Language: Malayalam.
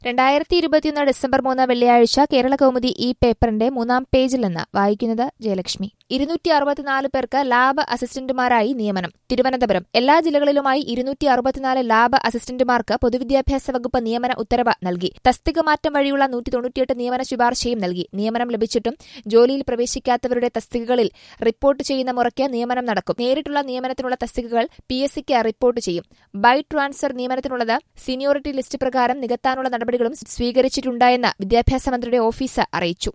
രണ്ടായിരത്തി ഇരുപത്തിയൊന്ന് ഡിസംബർ മൂന്ന് വെള്ളിയാഴ്ച കേരള കൗമുദി ഈ പേപ്പറിന്റെ മൂന്നാം പേജിൽ നിന്ന് വായിക്കുന്നത് ജയലക്ഷ്മി ഇരുന്നൂറ്റി അറുപത്തിനാല് പേർക്ക് ലാബ് അസിസ്റ്റന്റുമാരായി നിയമനം തിരുവനന്തപുരം എല്ലാ ജില്ലകളിലുമായി ഇരുന്നൂറ്റി അറുപത്തിനാല് ലാബ് അസിസ്റ്റന്റുമാർക്ക് പൊതുവിദ്യാഭ്യാസ വകുപ്പ് നിയമന ഉത്തരവ് നൽകി തസ്തിക മാറ്റം വഴിയുള്ള നൂറ്റി തൊണ്ണൂറ്റിയെട്ട് നിയമന ശുപാർശയും നൽകി നിയമനം ലഭിച്ചിട്ടും ജോലിയിൽ പ്രവേശിക്കാത്തവരുടെ തസ്തികകളിൽ റിപ്പോർട്ട് ചെയ്യുന്ന മുറയ്ക്ക് നിയമനം നടക്കും നേരിട്ടുള്ള നിയമനത്തിനുള്ള തസ്തികകൾ പി എസ് സിക്ക് റിപ്പോർട്ട് ചെയ്യും ബൈ ട്രാൻസ്ഫർ നിയമനത്തിനുള്ളത് സീനിയോറിറ്റി ലിസ്റ്റ് പ്രകാരം നികത്താനുള്ള നടപടികളും സ്വീകരിച്ചിട്ടുണ്ടായെന്ന് വിദ്യാഭ്യാസ മന്ത്രിയുടെ ഓഫീസ് അറിയിച്ചു